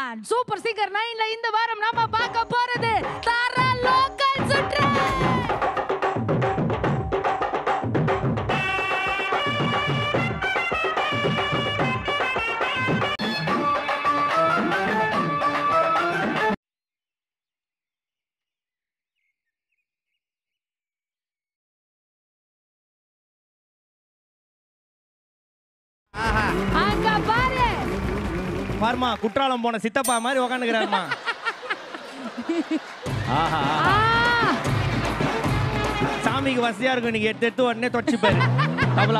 Pant super singer நைன்ல இந்த வாரம் நாம பார்க்க போறது தர லோக்கல் சுற்று அங்க பாரு பாருமா குற்றாலம் போன சித்தப்பா மாதிரி உக்காந்துக்கிறாருமா ஆஹா ஆ, சாமிக்கு வசதியா இருக்கும் நீங்க எடுத்து எடுத்து உடனே தொடச்சு பாரு தபலா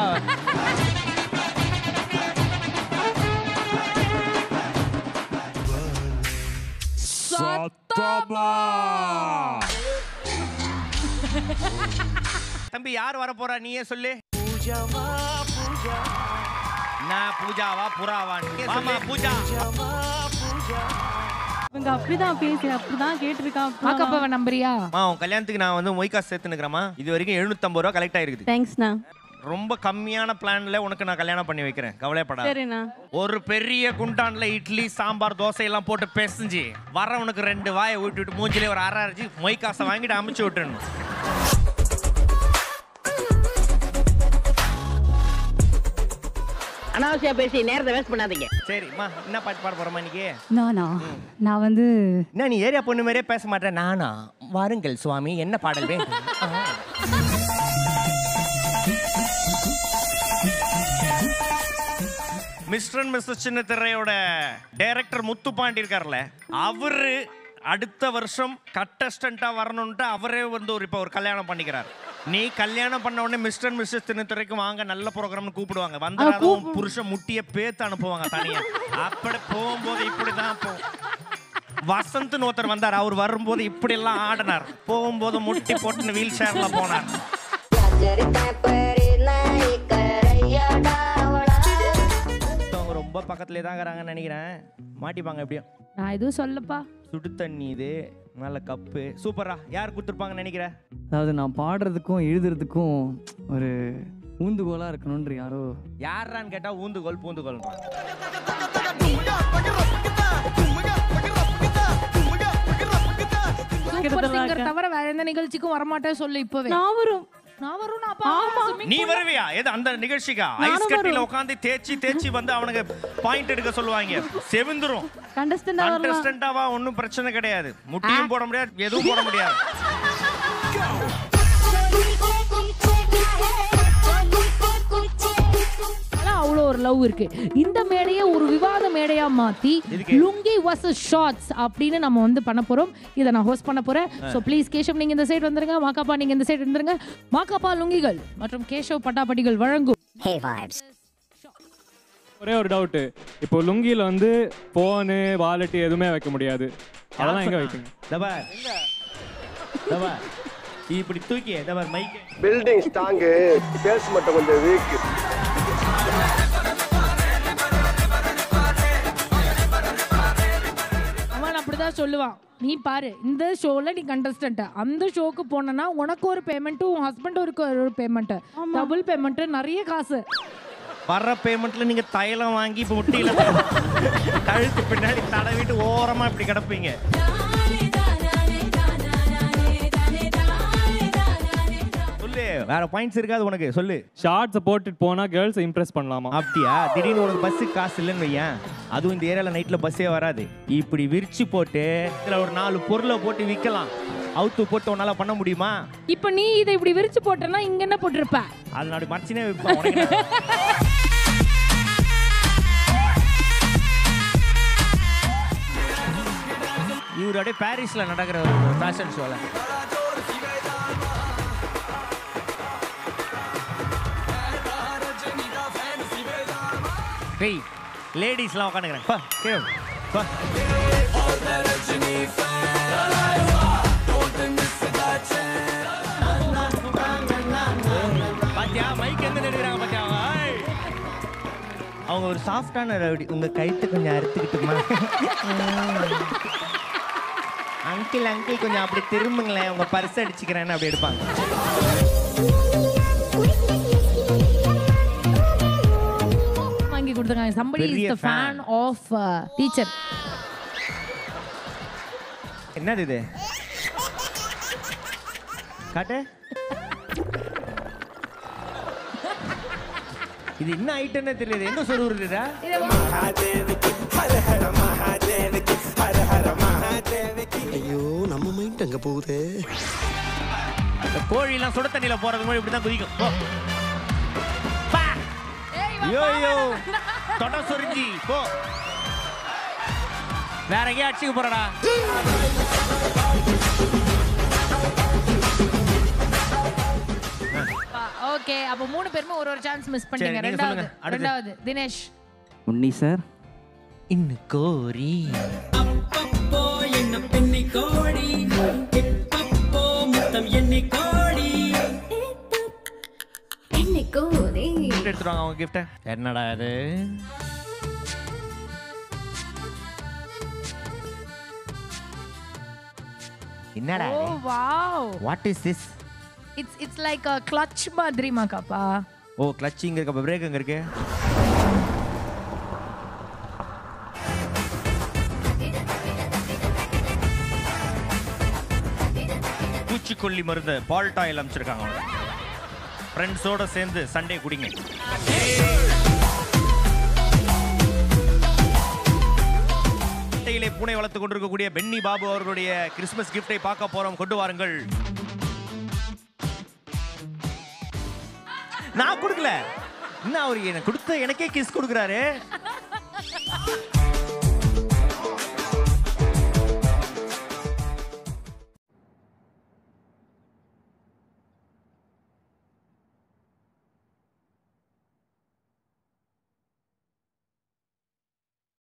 சத்தமா தம்பி யார் வர போறா நீயே சொல்லு நான் பூஜாவா புறாவா ஆமா பூஜா இவங்க அப்படிதான் பேசி அப்படிதான் கேட்டிருக்கான் மாக்கப்பாவை நம்புறியா அம்மா உன் கல்யாணத்துக்கு நான் வந்து மொய் காசு சேர்த்துனுக்கிறேமா இது வரைக்கும் எழுநூத்தம்பது ரூபா கலெக்ட் ஆயிருக்குது தேங்க்ஸ்ண்ணா ரொம்ப கம்மியான பிளான்ல உனக்கு நான் கல்யாணம் பண்ணி வைக்கிறேன் கவலைப்படாத சரிண்ணா ஒரு பெரிய குண்டான்ல இட்லி சாம்பார் தோசை எல்லாம் போட்டு பிசைஞ்சு வரவனுக்கு ரெண்டு வாயை ஊட்டி விட்டு மூஞ்சிலே ஒரு அரை அரைச்சி மொய் காசை வாங்கிட்டு அமுச்சு விட்டுறணும் அனாவசியா பேசி நேரத்தை வேஸ்ட் பண்ணாதீங்க சரிம்மா என்ன பாட்டு பாட போறோமா இன்னைக்கு நானா நான் வந்து என்ன நீ ஏரியா பொண்ணு மாதிரியே பேச மாட்டேன் நானா வாருங்கள் சுவாமி என்ன பாடல் வேண்டும் ஆ. மிஸ்டர் அண்ட் மிஸ்டர் சின்ன திரையோட டைரக்டர் முத்துப்பாண்டி இருக்கார்ல அவரு அடுத்த வருஷம் கட்டஸ்டண்டா வரணும்ட்டு அவரே வந்து ஒரு இப்போ ஒரு கல்யாணம் பண்ணிக்கிறார் நீ கல்யாணம் பண்ண உடனே மிஸ்டர் அண்ட் மிஸ்டர் தினத்துறைக்கு வாங்க நல்ல ப்ரோக்ராம்னு கூப்பிடுவாங்க வந்து உன் புருஷன் முட்டிய பேத்து அனுப்புவாங்க தனியா அப்படி போகும்போது இப்படிதான் போ வசந்த்னு ஒருத்தர் வந்தார் அவர் வரும்போது இப்படி எல்லாம் ஆடினார் போகும்போது முட்டி போட்டுன்னு வீல் சேர்ல போனார் அவங்க ரொம்ப பக்கத்துலேயே தான் இருக்கிறாங்கன்னு நினைக்கிறேன் மாட்டிப்பாங்க எப்படியும் நான் எதுவும் சொல்லப்பா சுடு தண்ணி இது நல்ல கப்பு சூப்பரா யார் கொடுத்துருப்பாங்கன்னு நினைக்கிற அதாவது நான் பாடுறதுக்கும் எழுதுறதுக்கும் ஒரு ஊந்துகோலா இருக்கணும்ன்ற யாரோ யாரான்னு கேட்டா ஊந்துகோல் பூந்துகோல் சூப்பர் சிங்கர் தவிர வேற எந்த நிகழ்ச்சிக்கும் வரமாட்டேன் சொல்லு இப்பவே நான் வரும் நான் வரும் நான் அப்பா நீ வருவியா எது அந்த நிகழ்ச்சிக்கா ஐஸ் கட்டில உட்காந்து தேய்ச்சி தேய்ச்சி வந்து அவனுக்கு பாயிண்ட் எடுக்க சொல்லுவாங்க செவிந்துரும் கண்டஸ்டன்ட் வரலாம் கண்டஸ்டன்டாவா ஒன்றும் பிரச்சனை கிடையாது முட்டியும் போட முடியாது எதுவும் போட முடியாது ஆனா அவ்வளோ ஒரு லவ் இருக்கு இந்த மேடையை ஒரு விவாத மேடையா மாத்தி எதுக்கு? லுங்கி வர்சஸ் ஷார்ட்ஸ் அப்படின்னு நம்ம வந்து பண்ண போறோம் இதை நான் ஹோஸ்ட் பண்ண போறேன் ஸோ ப்ளீஸ் கேஷவ் நீங்க இந்த சைடு வந்துருங்க மாக்காப்பா நீங்க இந்த சைடு வந்துருங்க மாக்காப்பா லுங்கிகள் மற்றும் கேஷவ் பட்டாபட்டிகள் வழங்கும் ஒரே ஒரு டவுட்டு இப்போ லுங்கில வந்து ஃபோனு வாலெட் எதுவுமே வைக்க முடியாது அதெல்லாம் எங்க வைப்பீங்க தபார் தபார் இப்படி தூக்கி தபார் மைக் பில்டிங் ஸ்ட்ராங்கு சேல்ஸ் மட்டும் கொஞ்சம் வீக் அவன் அப்படிதான் சொல்லுவான் நீ பாரு இந்த ஷோல நீ கண்டஸ்டன்ட் அந்த ஷோக்கு போனனா உனக்கு ஒரு பேமெண்ட்டும் உன் ஹஸ்பண்ட் ஒரு பேமெண்ட் டபுள் பேமெண்ட் நிறைய காசு வர்ற பேமெண்ட்ல நீங்க தைலம் வாங்கி இப்போ முட்டியில கழுத்து பின்னாடி தடவிட்டு ஓரமா இப்படி கிடப்பீங்க சொல்லு வேற பாயிண்ட்ஸ் இருக்காது உனக்கு சொல்லு ஷார்ட்ஸை போட்டுட்டு போனா கேர்ள்ஸை இம்ப்ரெஸ் பண்ணலாமா அப்படியா திடீர்னு உனக்கு பஸ்ஸுக்கு காசு இல்லைன்னு வையேன் அதுவும் இந்த ஏரியால நைட்ல பஸ்ஸே வராது இப்படி விரிச்சு போட்டு இதுல ஒரு நாலு பொருளை போட்டு விற்கலாம் அவுத்து போட்டு உன்னால பண்ண முடியுமா இப்போ நீ இதை இப்படி விரிச்சு போட்டனா இங்க என்ன போட்டிருப்ப அது நாடு மறைச்சினே விற்பேன் உனக்கு என்ன? இவர் அப்படியே பாரிஸ்ல நடக்கிற ஒரு ஃபேஷன் ஷோல டேய் லேடிஸ்லாம் உட்காந்துக்கிறேன் பா கேவ் பா பாத்தியா மைக் எந்த நெடுக்கிறாங்க பாத்தியா ஏய். அவங்க ஒரு சாஃப்டான ரவுடி உங்க கழுத்து கொஞ்சம் அறுத்துக்கிட்டுமா அங்கிள் அங்கிள் கொஞ்சம் அப்படி திரும்புங்களேன் உங்க பர்ஸ் அடிச்சுக்கிறேன்னு அப்படி எடுப்பாங்க வாங்கி கொடுத்துருக்காங்க somebody is பெரிய the fan of uh, teacher என்னது இது காட்டு இது என்ன ஐட்டம்னே தெரியல எங்க சொருவுறதுடா ஐயோ நம்ம மைண்ட் அங்க போகுதே இந்த கோழிலாம் சுட தண்ணியில போறது மாதிரி இப்படி தான் குதிக்கும் போ. பா. ஐயோ ஐயோ தொட சொரிஞ்சி போ வேற எங்கேயும் அடிச்சுக்க போறடா ஓகே அப்போ மூணு பேருமே ஒரு ஒரு சான்ஸ் மிஸ் பண்ணிட்டீங்க நீங்க ரெண்டாவது சொல்லுங்க. அடுத்து. ரெண்டாவது தினேஷ் உன்னி சார் இன்னு கோரி gift எடுத்துட்டு வாங்க அவங்க கிஃப்ட என்னடா இது என்னடா oh wow what is this it's it's like a clutch மாதிரி மாக்காப்பா ஓ கிளச்சிங் இருக்கு அப்ப பிரேக் அங்க இருக்கு பூச்சிக்கொல்லி மருந்து பால்ட் ஆயில் அமைச்சிருக்காங்க அவங்க ஃப்ரெண்ட்ஸோட சேர்ந்து சண்டே குடிங்க முட்டையிலே பூனை வளர்த்து கொண்டிருக்கக்கூடிய பென்னி பாபு அவர்களுடைய கிறிஸ்மஸ் கிஃப்டை பார்க்க போறோம் கொண்டு வாருங்கள் நான் கொடுக்கல என்ன அவர் எனக்கு கொடுத்த எனக்கே கிஸ் கொடுக்குறாரு